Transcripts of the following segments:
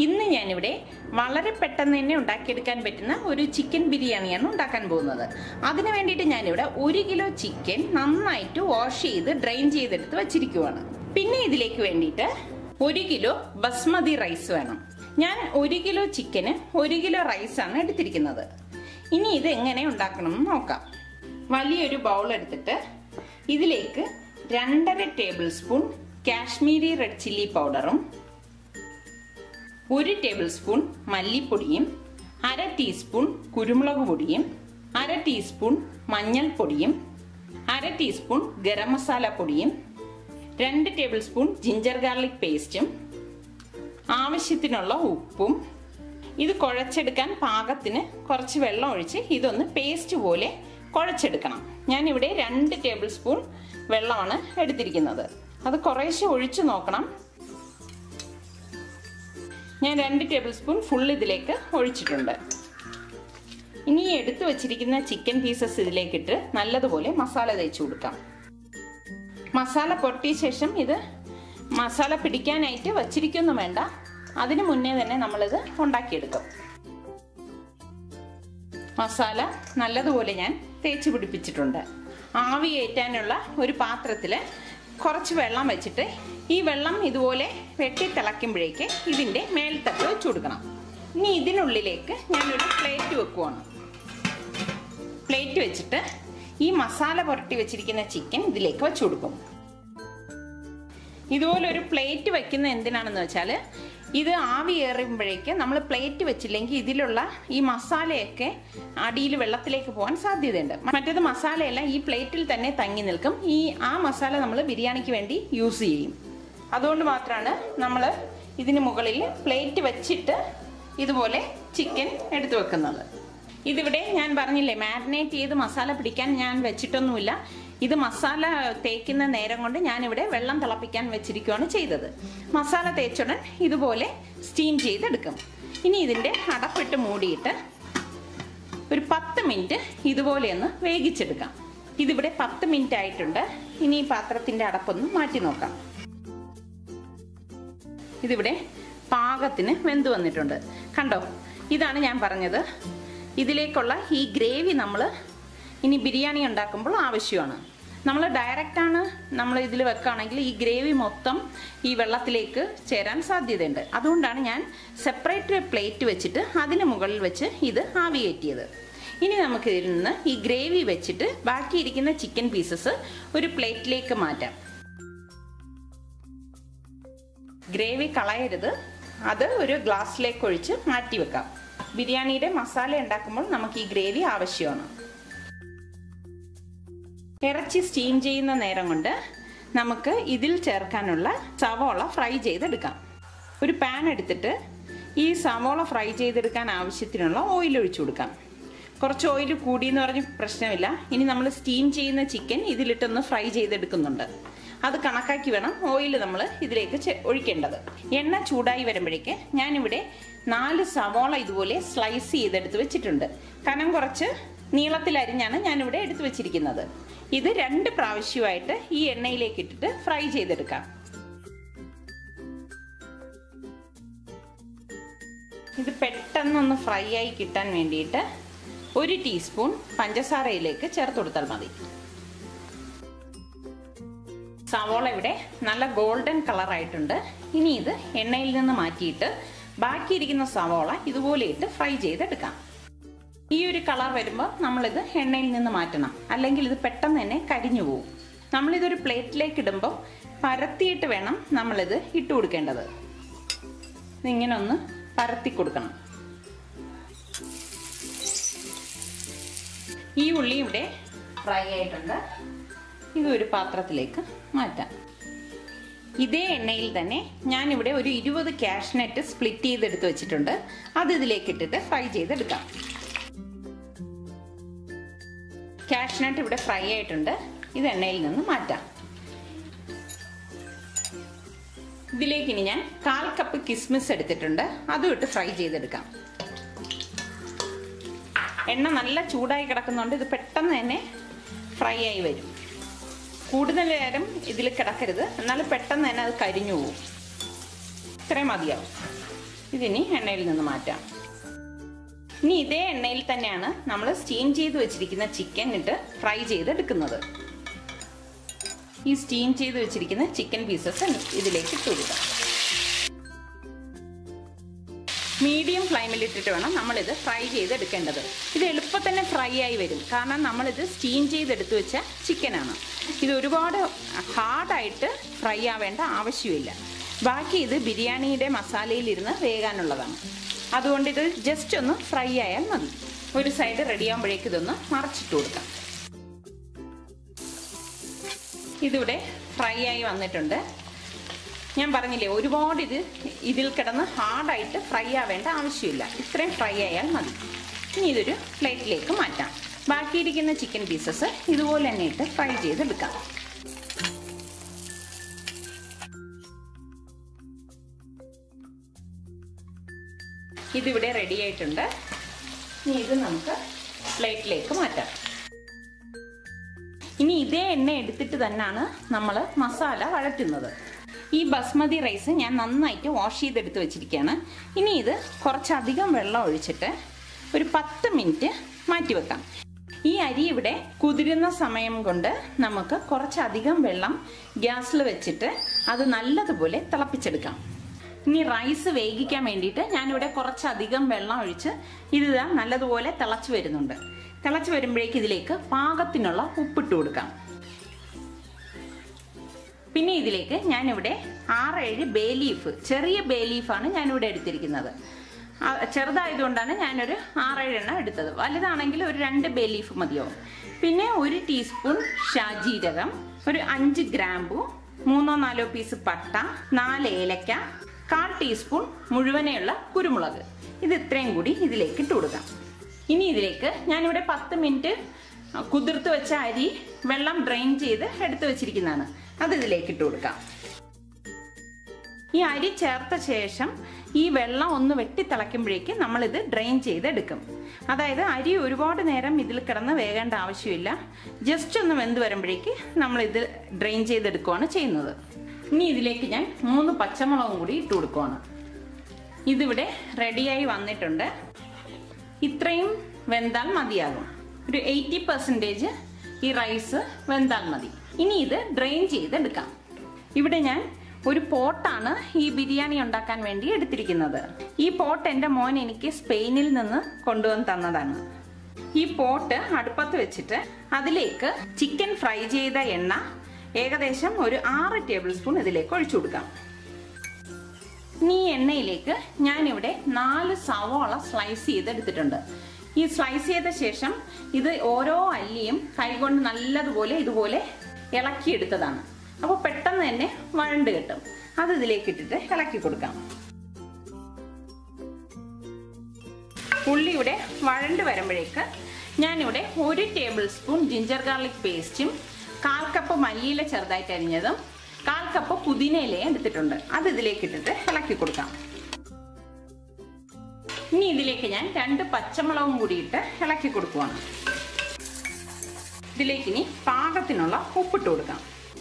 ഇന്ന് ഞാനിവിടെ വളരെ പെട്ടെന്ന് തന്നെ ഉണ്ടാക്കിയെടുക്കാൻ പറ്റുന്ന ഒരു ചിക്കൻ ബിരിയാണിയാണ് ഉണ്ടാക്കാൻ പോകുന്നത് അതിന് വേണ്ടിയിട്ട് ഞാനിവിടെ ഒരു കിലോ ചിക്കൻ നന്നായിട്ട് വാഷ് ചെയ്ത് ഡ്രെയിൻ ചെയ്തെടുത്ത് വെച്ചിരിക്കുവാണ് പിന്നെ ഇതിലേക്ക് വേണ്ടിയിട്ട് ഒരു കിലോ ബസ്മതി റൈസ് വേണം ഞാൻ ഒരു കിലോ ചിക്കന് ഒരു കിലോ റൈസാണ് എടുത്തിരിക്കുന്നത് ഇനി ഇത് എങ്ങനെ ഉണ്ടാക്കണം എന്ന് നോക്കാം വലിയൊരു ബൗൾ എടുത്തിട്ട് ഇതിലേക്ക് രണ്ടര tablespoon Kashmiri red chilli പൗഡറും ഒരു ടേബിൾ സ്പൂൺ മല്ലിപ്പൊടിയും അര ടീസ്പൂൺ കുരുമുളക് പൊടിയും അര ടീസ്പൂൺ മഞ്ഞൾപ്പൊടിയും അര ടീസ്പൂൺ ഗരം മസാല പൊടിയും രണ്ട് ടേബിൾ സ്പൂൺ ജിഞ്ചർ ഗാർലിക് പേസ്റ്റും ആവശ്യത്തിനുള്ള ഉപ്പും ഇത് കുഴച്ചെടുക്കാൻ പാകത്തിന് കുറച്ച് വെള്ളം ഒഴിച്ച് ഇതൊന്ന് പേസ്റ്റ് പോലെ കുഴച്ചെടുക്കണം ഞാനിവിടെ രണ്ട് ടേബിൾ സ്പൂൺ വെള്ളമാണ് എടുത്തിരിക്കുന്നത് അത് കുറേശ്ശെ ഒഴിച്ചു നോക്കണം ഞാൻ രണ്ട് ടേബിൾ സ്പൂൺ ഫുൾ ഇതിലേക്ക് ഒഴിച്ചിട്ടുണ്ട് ഇനി ഈ എടുത്തു വച്ചിരിക്കുന്ന ചിക്കൻ പീസസ് ഇതിലേക്കിട്ട് നല്ലതുപോലെ മസാല തേച്ച് കൊടുക്കാം മസാല പൊട്ടിയ ശേഷം ഇത് മസാല പിടിക്കാനായിട്ട് വച്ചിരിക്കൊന്നും വേണ്ട അതിനു മുന്നേ തന്നെ നമ്മളിത് ഉണ്ടാക്കിയെടുക്കും മസാല നല്ലതുപോലെ ഞാൻ തേച്ച് പിടിപ്പിച്ചിട്ടുണ്ട് ആവി ഏറ്റാനുള്ള ഒരു പാത്രത്തിൽ കുറച്ച് വെള്ളം വെച്ചിട്ട് ഈ വെള്ളം ഇതുപോലെ വെട്ടി തിളയ്ക്കുമ്പോഴേക്ക് ഇതിൻ്റെ മേൽത്തട്ട് വെച്ച് കൊടുക്കണം ഇനി ഇതിനുള്ളിലേക്ക് ഞാനൊരു പ്ലേറ്റ് വെക്കുവാണ് പ്ലേറ്റ് വെച്ചിട്ട് ഈ മസാല പുരട്ടി വെച്ചിരിക്കുന്ന ചിക്കൻ ഇതിലേക്ക് വെച്ച് കൊടുക്കും ഇതുപോലെ ഒരു പ്ലേറ്റ് വെക്കുന്ന എന്തിനാണെന്ന് വെച്ചാൽ ഇത് ആവി ഏറുമ്പോഴേക്ക് നമ്മൾ പ്ലേറ്റ് വെച്ചില്ലെങ്കിൽ ഇതിലുള്ള ഈ മസാലയൊക്കെ അടിയിൽ വെള്ളത്തിലേക്ക് പോകാൻ സാധ്യതയുണ്ട് മറ്റേത് മസാലയെല്ലാം ഈ പ്ലേറ്റിൽ തന്നെ തങ്ങി നിൽക്കും ഈ ആ മസാല നമ്മൾ ബിരിയാണിക്ക് വേണ്ടി യൂസ് ചെയ്യും അതുകൊണ്ട് മാത്രമാണ് നമ്മൾ ഇതിന് മുകളിൽ പ്ലേറ്റ് വെച്ചിട്ട് ഇതുപോലെ ചിക്കൻ എടുത്തു വെക്കുന്നത് ഇതിവിടെ ഞാൻ പറഞ്ഞില്ലേ മാരിനേറ്റ് ചെയ്ത് മസാല പിടിക്കാൻ ഞാൻ വെച്ചിട്ടൊന്നുമില്ല ഇത് മസാല തേക്കുന്ന നേരം കൊണ്ട് ഞാനിവിടെ വെള്ളം തിളപ്പിക്കാൻ വെച്ചിരിക്കുകയാണ് ചെയ്തത് മസാല തേച്ചുടൻ ഇതുപോലെ സ്റ്റീം ചെയ്തെടുക്കും ഇനി ഇതിൻ്റെ അടപ്പിട്ട് മൂടിയിട്ട് ഒരു പത്ത് മിനിറ്റ് ഇതുപോലെ ഒന്ന് വേവിച്ചെടുക്കാം ഇതിവിടെ പത്ത് മിനിറ്റ് ആയിട്ടുണ്ട് ഇനി ഈ പാത്രത്തിൻ്റെ അടപ്പൊന്ന് മാറ്റി നോക്കാം ഇതിവിടെ പാകത്തിന് വെന്ത് വന്നിട്ടുണ്ട് കണ്ടോ ഇതാണ് ഞാൻ പറഞ്ഞത് ഇതിലേക്കുള്ള ഈ ഗ്രേവി നമ്മൾ ഇനി ബിരിയാണി ഉണ്ടാക്കുമ്പോൾ ആവശ്യമാണ് നമ്മൾ ഡയറക്റ്റാണ് നമ്മൾ ഇതിൽ വെക്കുകയാണെങ്കിൽ ഈ ഗ്രേവി മൊത്തം ഈ വെള്ളത്തിലേക്ക് ചേരാൻ സാധ്യതയുണ്ട് അതുകൊണ്ടാണ് ഞാൻ സെപ്പറേറ്റ് പ്ലേറ്റ് വെച്ചിട്ട് അതിന് മുകളിൽ വെച്ച് ഇത് ആവിയേറ്റിയത് ഇനി നമുക്ക് ഇതിൽ നിന്ന് ഈ ഗ്രേവി വെച്ചിട്ട് ബാക്കിയിരിക്കുന്ന ചിക്കൻ പീസസ് ഒരു പ്ലേറ്റിലേക്ക് മാറ്റാം ഗ്രേവി കളയരുത് അത് ഒരു ഗ്ലാസ്സിലേക്ക് ഒഴിച്ച് മാറ്റി വെക്കാം ബിരിയാണിയുടെ മസാല ഉണ്ടാക്കുമ്പോൾ നമുക്ക് ഈ ഗ്രേവി ആവശ്യമാണ് ഇറച്ചി സ്റ്റീം ചെയ്യുന്ന നേരം കൊണ്ട് നമുക്ക് ഇതിൽ ചേർക്കാനുള്ള സവോള ഫ്രൈ ചെയ്തെടുക്കാം ഒരു പാൻ എടുത്തിട്ട് ഈ സവോള ഫ്രൈ ചെയ്തെടുക്കാൻ ആവശ്യത്തിനുള്ള ഓയിൽ ഒഴിച്ചു കൊടുക്കാം കുറച്ച് ഓയിൽ കൂടിയെന്ന് പറഞ്ഞ് പ്രശ്നമില്ല ഇനി നമ്മൾ സ്റ്റീം ചെയ്യുന്ന ചിക്കൻ ഇതിലിട്ടൊന്ന് ഫ്രൈ ചെയ്തെടുക്കുന്നുണ്ട് അത് കണക്കാക്കി വേണം ഓയിൽ നമ്മൾ ഇതിലേക്ക് ഒഴിക്കേണ്ടത് എണ്ണ ചൂടായി വരുമ്പോഴേക്ക് ഞാനിവിടെ നാല് സവോള ഇതുപോലെ സ്ലൈസ് ചെയ്തെടുത്ത് വെച്ചിട്ടുണ്ട് കനം കുറച്ച് നീളത്തിലരിഞ്ഞാണ് ഞാനിവിടെ എടുത്തു വെച്ചിരിക്കുന്നത് ഇത് രണ്ട് പ്രാവശ്യമായിട്ട് ഈ എണ്ണയിലേക്ക് ഇട്ടിട്ട് ഫ്രൈ ചെയ്തെടുക്കാം ഇത് പെട്ടെന്നൊന്ന് ഫ്രൈ ആയി കിട്ടാൻ വേണ്ടിയിട്ട് ഒരു ടീസ്പൂൺ പഞ്ചസാരയിലേക്ക് ചേർത്ത് കൊടുത്താൽ മതി സവോള ഇവിടെ നല്ല ഗോൾഡൻ കളർ ആയിട്ടുണ്ട് ഇനി ഇത് എണ്ണയിൽ നിന്ന് മാറ്റിയിട്ട് ബാക്കിയിരിക്കുന്ന സവോള ഇതുപോലെ ഇട്ട് ഫ്രൈ ചെയ്തെടുക്കാം ഈ ഒരു കളർ വരുമ്പോൾ നമ്മളിത് എണ്ണയിൽ നിന്ന് മാറ്റണം അല്ലെങ്കിൽ ഇത് പെട്ടെന്ന് തന്നെ കരിഞ്ഞു പോകും നമ്മളിതൊരു പ്ലേറ്റിലേക്ക് ഇടുമ്പോൾ പരത്തിയിട്ട് വേണം നമ്മളിത് ഇട്ട് കൊടുക്കേണ്ടത് ഇതിങ്ങനെ ഒന്ന് പരത്തി കൊടുക്കണം ഈ ഉള്ളി ഇവിടെ ഫ്രൈ ആയിട്ടുണ്ട് ഇതൊരു പാത്രത്തിലേക്ക് മാറ്റാം ഇതേ എണ്ണയിൽ തന്നെ ഞാനിവിടെ ഒരു ഇരുപത് കാഷ്നെറ്റ് സ്പ്ലിറ്റ് ചെയ്തെടുത്ത് വെച്ചിട്ടുണ്ട് അത് ഇതിലേക്ക് ഇട്ടിട്ട് ഫ്രൈ ചെയ്തെടുക്കാം കാഷ്നട്ട് ഇവിടെ ഫ്രൈ ആയിട്ടുണ്ട് ഇത് എണ്ണയിൽ നിന്ന് മാറ്റാം ഇതിലേക്ക് ഇനി ഞാൻ കാൽ കപ്പ് കിസ്മിസ് എടുത്തിട്ടുണ്ട് അതും ഇട്ട് ഫ്രൈ ചെയ്തെടുക്കാം എണ്ണ നല്ല ചൂടായി കിടക്കുന്നുണ്ട് ഇത് പെട്ടെന്ന് തന്നെ ഫ്രൈ ആയി വരും കൂടുതൽ നേരം ഇതിൽ കിടക്കരുത് എന്നാലും പെട്ടെന്ന് തന്നെ അത് കരിഞ്ഞു പോകും ഇത്രയും മതിയാവും ഇതിനി എണ്ണയിൽ നിന്ന് മാറ്റാം ഇനി ഇതേ എണ്ണയിൽ തന്നെയാണ് നമ്മൾ സ്റ്റീം ചെയ്ത് വെച്ചിരിക്കുന്ന ചിക്കൻ ഇട്ട് ഫ്രൈ ചെയ്തെടുക്കുന്നത് ഈ സ്റ്റീം ചെയ്ത് വെച്ചിരിക്കുന്ന ചിക്കൻ പീസസ് ഇതിലേക്ക് ഇട്ട് കൊടുക്കാം മീഡിയം ഫ്ലെയിമിൽ ഇട്ടിട്ട് വേണം നമ്മളിത് ഫ്രൈ ചെയ്തെടുക്കേണ്ടത് ഇത് എളുപ്പം തന്നെ ഫ്രൈ ആയി വരും കാരണം നമ്മളിത് സ്റ്റീം ചെയ്തെടുത്ത് വെച്ച ചിക്കനാണ് ഇത് ഒരുപാട് ഹാർഡായിട്ട് ഫ്രൈ ആവേണ്ട ആവശ്യമില്ല ബാക്കി ഇത് ബിരിയാണിയുടെ മസാലയിലിരുന്ന് വേകാനുള്ളതാണ് അതുകൊണ്ട് ഇത് ജസ്റ്റ് ഒന്ന് ഫ്രൈ ആയാൽ മതി ഒരു സൈഡ് റെഡി ആകുമ്പോഴേക്ക് ഇതൊന്ന് മറച്ചിട്ട് കൊടുക്കാം ഇതിവിടെ ഫ്രൈ ആയി വന്നിട്ടുണ്ട് ഞാൻ പറഞ്ഞില്ലേ ഒരുപാട് ഇത് ഇതിൽ കിടന്ന് ഹാർഡായിട്ട് ഫ്രൈ ആവേണ്ട ആവശ്യമില്ല ഇത്രയും ഫ്രൈ ആയാൽ മതി ഇനി ഇതൊരു പ്ലേറ്റിലേക്ക് മാറ്റാം ബാക്കിയിരിക്കുന്ന ചിക്കൻ പീസസ് ഇതുപോലെ തന്നെ ഇട്ട് ഫ്രൈ ചെയ്തെടുക്കാം ഇതിവിടെ റെഡി ആയിട്ടുണ്ട് ഇനി ഇത് നമുക്ക് പ്ലേറ്റിലേക്ക് മാറ്റാം ഇനി ഇതേ എണ്ണ എടുത്തിട്ട് തന്നെയാണ് നമ്മൾ മസാല വഴറ്റുന്നത് ഈ ബസ്മതി റൈസ് ഞാൻ നന്നായിട്ട് വാഷ് ചെയ്തെടുത്ത് വെച്ചിരിക്കുകയാണ് ഇനി ഇത് കുറച്ചധികം വെള്ളം ഒഴിച്ചിട്ട് ഒരു പത്ത് മിനിറ്റ് മാറ്റി വെക്കാം ഈ അരി ഇവിടെ കുതിരുന്ന സമയം കൊണ്ട് നമുക്ക് കുറച്ചധികം വെള്ളം ഗ്യാസിൽ വെച്ചിട്ട് അത് നല്ലതുപോലെ തിളപ്പിച്ചെടുക്കാം ഇനി റൈസ് വേവിക്കാൻ വേണ്ടിയിട്ട് ഞാനിവിടെ കുറച്ചധികം വെള്ളം ഒഴിച്ച് ഇത് ഇതാ നല്ലതുപോലെ തിളച്ച് വരുന്നുണ്ട് തിളച്ച് വരുമ്പോഴേക്ക് ഇതിലേക്ക് പാകത്തിനുള്ള ഉപ്പിട്ട് കൊടുക്കാം പിന്നെ ഇതിലേക്ക് ഞാനിവിടെ ആറേഴ് ബേ ലീഫ് ചെറിയ ബേ ലീഫാണ് ഞാനിവിടെ എടുത്തിരിക്കുന്നത് ആ, ചെറുതായതുകൊണ്ടാണ് ഞാനൊരു ആറേഴെണ്ണം എടുത്തത് വലുതാണെങ്കിൽ ഒരു രണ്ട് ബേ ലീഫ് മതിയാവും പിന്നെ ഒരു ടീസ്പൂൺ ഷാജീരകം ഒരു അഞ്ച് ഗ്രാമ്പു മൂന്നോ നാലോ പീസ് പട്ട നാല് ഏലക്ക കാൽ ടീസ്പൂൺ മുഴുവനെയുള്ള കുരുമുളക് ഇത് ഇത്രയും കൂടി ഇതിലേക്ക് ഇട്ട് കൊടുക്കാം ഇനി ഇതിലേക്ക് ഞാനിവിടെ പത്ത് മിനിറ്റ് കുതിർത്ത് വെച്ച അരി വെള്ളം ഡ്രെയിൻ ചെയ്ത് എടുത്തു വെച്ചിരിക്കുന്നതാണ് അത് ഇതിലേക്ക് ഇട്ട് കൊടുക്കാം ഈ അരി ചേർത്ത ശേഷം ഈ വെള്ളം ഒന്ന് വെട്ടി തിളയ്ക്കുമ്പോഴേക്ക് നമ്മളിത് ഡ്രെയിൻ ചെയ്തെടുക്കും അതായത് അരി ഒരുപാട് നേരം ഇതിൽ കിടന്ന് വേകേണ്ട ആവശ്യമില്ല ജസ്റ്റ് ഒന്ന് വെന്ത് വരുമ്പോഴേക്ക് നമ്മളിത് ഡ്രെയിൻ ചെയ്തെടുക്കുകയാണ് ചെയ്യുന്നത് ഇനി ഇതിലേക്ക് ഞാൻ മൂന്ന് പച്ചമുളകും കൂടി ഇട്ട് കൊടുക്കുകയാണ് ഇതിവിടെ റെഡിയായി വന്നിട്ടുണ്ട് ഇത്രയും വെന്താൽ മതിയാകും ഒരു എയ്റ്റി പെർസെൻറ്റേജ് ഈ റൈസ് വെന്താൽ മതി ഇനി ഇത് ഡ്രെയിൻ ചെയ്തെടുക്കാം ഇവിടെ ഞാൻ ഒരു പോട്ടാണ് ഈ ബിരിയാണി ഉണ്ടാക്കാൻ വേണ്ടി എടുത്തിരിക്കുന്നത് ഈ പോട്ട് എൻ്റെ മോൻ എനിക്ക് സ്പെയിനിൽ നിന്ന് കൊണ്ടുവന്ന് തന്നതാണ് ഈ പോട്ട് അടുപ്പത്ത് വെച്ചിട്ട് അതിലേക്ക് ചിക്കൻ ഫ്രൈ ചെയ്ത എണ്ണ ഏകദേശം ഒരു ആറ് ടേബിൾ സ്പൂൺ ഇതിലേക്ക് ഒഴിച്ചു കൊടുക്കാം ഇനി ഈ എണ്ണയിലേക്ക് ഞാനിവിടെ നാല് സവോള സ്ലൈസ് ചെയ്തെടുത്തിട്ടുണ്ട് ഈ സ്ലൈസ് ചെയ്ത ശേഷം ഇത് ഓരോ അല്ലിയും കൈകൊണ്ട് നല്ലതുപോലെ ഇതുപോലെ ഇളക്കിയെടുത്തതാണ് അപ്പോൾ പെട്ടെന്ന് തന്നെ വഴണ്ട് കിട്ടും അത് ഇതിലേക്ക് ഇട്ടിട്ട് ഇളക്കി കൊടുക്കാം ഉള്ളിയുടെ വഴണ്ട് വരുമ്പോഴേക്ക് ഞാനിവിടെ ഒരു ടേബിൾ സ്പൂൺ ജിഞ്ചർ ഗാർലിക് പേസ്റ്റും കാൽ കപ്പ് മല്ലിയില ചെറുതായിട്ട് അരിഞ്ഞതും കാൽ കപ്പ് പുതിനയിലയും എടുത്തിട്ടുണ്ട് അത് ഇതിലേക്ക് ഇട്ടിട്ട് ഇളക്കി കൊടുക്കാം ഇനി ഇതിലേക്ക് ഞാൻ രണ്ട് പച്ചമുളകും കൂടിയിട്ട് ഇളക്കി കൊടുക്കുവാണ് ഇതിലേക്ക് ഇനി പാകത്തിനുള്ള ഉപ്പിട്ട് കൊടുക്കാം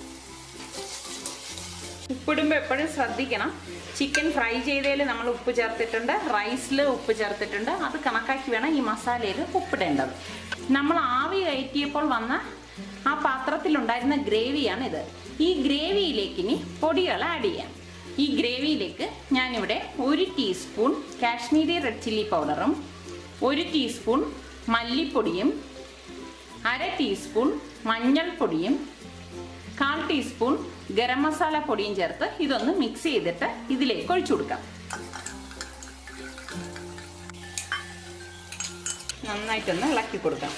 ഉപ്പിടുമ്പോൾ എപ്പോഴും ശ്രദ്ധിക്കണം ചിക്കൻ ഫ്രൈ ചെയ്തതിൽ നമ്മൾ ഉപ്പ് ചേർത്തിട്ടുണ്ട് റൈസിൽ ഉപ്പ് ചേർത്തിട്ടുണ്ട് അത് കണക്കാക്കി വേണം ഈ മസാലയിൽ ഉപ്പിടേണ്ടത് നമ്മൾ ആവി കയറ്റിയപ്പോൾ വന്ന ആ പാത്രത്തിലുണ്ടായിരുന്ന ഗ്രേവിയാണ് ഇത് ഈ ഗ്രേവിയിലേക്ക് ഇനി പൊടികൾ ആഡ് ചെയ്യാം ഈ ഗ്രേവിയിലേക്ക് ഞാനിവിടെ ഒരു ടീസ്പൂൺ കാശ്മീരി റെഡ് ചില്ലി പൗഡറും ഒരു ടീസ്പൂൺ മല്ലിപ്പൊടിയും അര ടീസ്പൂൺ മഞ്ഞൾപ്പൊടിയും കാൽ ടീസ്പൂൺ ഗരം മസാല പൊടിയും ചേർത്ത് ഇതൊന്ന് മിക്സ് ചെയ്തിട്ട് ഇതിലേക്ക് ഒഴിച്ചു കൊടുക്കാം നന്നായിട്ടൊന്ന് ഇളക്കി കൊടുക്കാം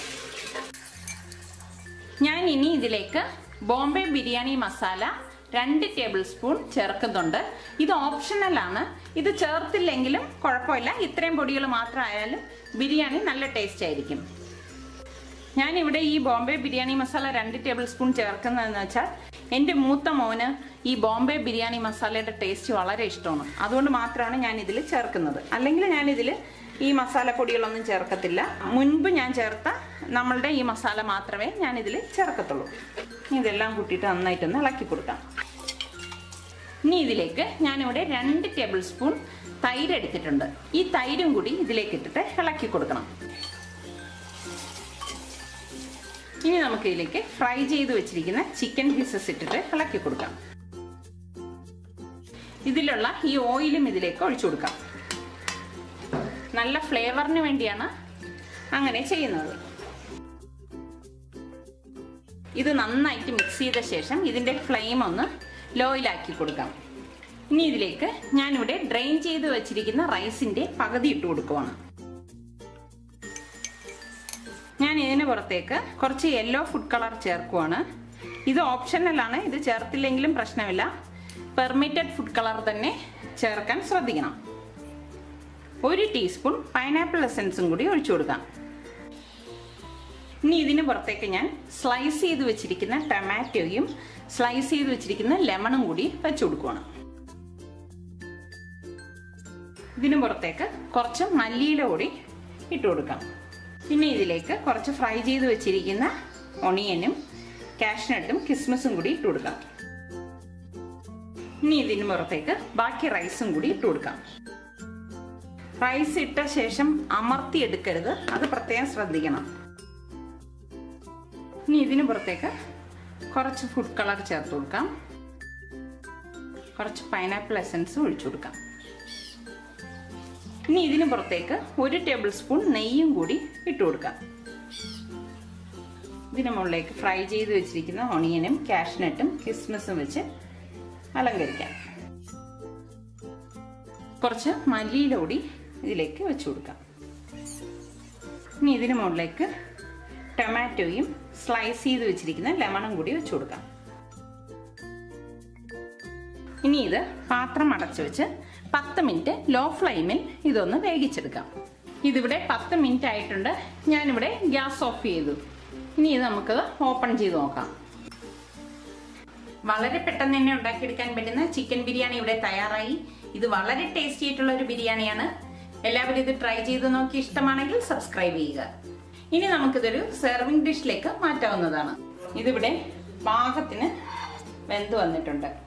ഞാൻ ഇനി ഇതിലേക്ക് ബോംബെ ബിരിയാണി മസാല രണ്ട് ടേബിൾ സ്പൂൺ ചേർക്കുന്നുണ്ട് ഇത് ഓപ്ഷണലാണ് ഇത് ചേർത്തില്ലെങ്കിലും കുഴപ്പമില്ല ഇത്രയും പൊടികൾ മാത്രമായാലും ബിരിയാണി നല്ല ടേസ്റ്റ് ആയിരിക്കും ഞാനിവിടെ ഈ ബോംബെ ബിരിയാണി മസാല രണ്ട് ടേബിൾ സ്പൂൺ ചേർക്കുന്നതെന്ന് വെച്ചാൽ എൻ്റെ മൂത്ത മോന് ഈ ബോംബെ ബിരിയാണി മസാലയുടെ ടേസ്റ്റ് വളരെ ഇഷ്ടമാണ് അതുകൊണ്ട് മാത്രമാണ് ഞാൻ ഇതിൽ ചേർക്കുന്നത് അല്ലെങ്കിൽ ഞാൻ ഇതിൽ ഈ മസാലപ്പൊടികളൊന്നും ചേർക്കത്തില്ല മുൻപ് ഞാൻ ചേർത്ത നമ്മളുടെ ഈ മസാല മാത്രമേ ഞാൻ ഇതിൽ ചേർക്കത്തുള്ളൂ ഇനി ഇതെല്ലാം കൂട്ടിയിട്ട് നന്നായിട്ടൊന്ന് ഇളക്കി കൊടുക്കാം ഇനി ഇതിലേക്ക് ഞാനിവിടെ രണ്ട് ടേബിൾ സ്പൂൺ തൈര് എടുത്തിട്ടുണ്ട് ഈ തൈരും കൂടി ഇതിലേക്ക് ഇട്ടിട്ട് ഇളക്കി കൊടുക്കണം ഇനി നമുക്ക് ഇതിലേക്ക് ഫ്രൈ ചെയ്ത് വെച്ചിരിക്കുന്ന ചിക്കൻ പീസസ് ഇട്ടിട്ട് ഇളക്കി കൊടുക്കാം ഇതിലുള്ള ഈ ഓയിലും ഇതിലേക്ക് ഒഴിച്ചു കൊടുക്കാം നല്ല ഫ്ലേവറിന് വേണ്ടിയാണ് അങ്ങനെ ചെയ്യുന്നത് ഇത് നന്നായിട്ട് മിക്സ് ചെയ്ത ശേഷം ഇതിൻ്റെ ഫ്ലെയിം ഒന്ന് ലോയിലാക്കി കൊടുക്കാം ഇനി ഇതിലേക്ക് ഞാനിവിടെ ഡ്രെയിൻ ചെയ്ത് വെച്ചിരിക്കുന്ന റൈസിൻ്റെ പകുതി ഇട്ട് കൊടുക്കുവാണ് ഞാൻ ഇതിന് പുറത്തേക്ക് കുറച്ച് യെല്ലോ ഫുഡ് കളർ ചേർക്കുവാണ് ഇത് ഓപ്ഷണലാണ് ഇത് ചേർത്തില്ലെങ്കിലും പ്രശ്നമില്ല പെർമിറ്റഡ് ഫുഡ് കളർ തന്നെ ചേർക്കാൻ ശ്രദ്ധിക്കണം ഒരു ടീസ്പൂൺ പൈനാപ്പിൾ എസൻസും കൂടി ഒഴിച്ചു കൊടുക്കാം ഇനി ഇതിന് പുറത്തേക്ക് ഞാൻ സ്ലൈസ് ചെയ്ത് വെച്ചിരിക്കുന്ന ടൊമാറ്റോയും സ്ലൈസ് ചെയ്ത് വെച്ചിരിക്കുന്ന ലെമണും കൂടി വെച്ചു കൊടുക്കുവാണ് ഇതിന് പുറത്തേക്ക് കുറച്ച് മല്ലിയില കൂടി ഇട്ട് കൊടുക്കാം പിന്നെ ഇതിലേക്ക് കുറച്ച് ഫ്രൈ ചെയ്ത് വെച്ചിരിക്കുന്ന ഒണിയനും കാഷ്നട്ടും കിസ്മസും കൂടി ഇട്ട് കൊടുക്കാം ഇനി ഇതിന് പുറത്തേക്ക് ബാക്കി റൈസും കൂടി ഇട്ട് കൊടുക്കാം റൈസ് ഇട്ട ശേഷം അമർത്തി എടുക്കരുത് അത് പ്രത്യേകം ശ്രദ്ധിക്കണം ഇനി ഇതിന് പുറത്തേക്ക് കുറച്ച് ഫുഡ് കളർ ചേർത്ത് കൊടുക്കാം കുറച്ച് പൈനാപ്പിൾ എസൻസ് ഒഴിച്ചു കൊടുക്കാം ഇനി ഇതിന് പുറത്തേക്ക് ഒരു ടേബിൾ സ്പൂൺ നെയ്യും കൂടി ഇട്ട് കൊടുക്കാം ഇതിന് മുകളിലേക്ക് ഫ്രൈ ചെയ്ത് വെച്ചിരിക്കുന്ന ഒണിയനും കാഷ്നട്ടും കിസ്മസും വെച്ച് അലങ്കരിക്കാം കുറച്ച് മല്ലിയില കൂടി ഇതിലേക്ക് വെച്ച് കൊടുക്കാം ഇനി ഇതിന് മുകളിലേക്ക് ടൊമാറ്റോയും സ്ലൈസ് ചെയ്ത് വെച്ചിരിക്കുന്ന ലെമണും കൂടി വെച്ച് കൊടുക്കാം ഇനി ഇത് പാത്രം അടച്ചു വെച്ച് പത്ത് മിനിറ്റ് ലോ ഫ്ലെയിമിൽ ഇതൊന്ന് വേവിച്ചെടുക്കാം ഇതിവിടെ പത്ത് മിനിറ്റ് ആയിട്ടുണ്ട് ഞാനിവിടെ ഗ്യാസ് ഓഫ് ചെയ്തു ഇനി ഇത് നമുക്കത് ഓപ്പൺ ചെയ്ത് നോക്കാം വളരെ പെട്ടെന്ന് തന്നെ ഉണ്ടാക്കിയെടുക്കാൻ പറ്റുന്ന ചിക്കൻ ബിരിയാണി ഇവിടെ തയ്യാറായി ഇത് വളരെ ടേസ്റ്റി ആയിട്ടുള്ള ഒരു ബിരിയാണിയാണ് എല്ലാവരും ഇത് ട്രൈ ചെയ്ത് നോക്കി ഇഷ്ടമാണെങ്കിൽ സബ്സ്ക്രൈബ് ചെയ്യുക ഇനി നമുക്കിതൊരു സെർവിംഗ് ഡിഷിലേക്ക് മാറ്റാവുന്നതാണ് ഇതിവിടെ പാകത്തിന് വെന്ത് വന്നിട്ടുണ്ട്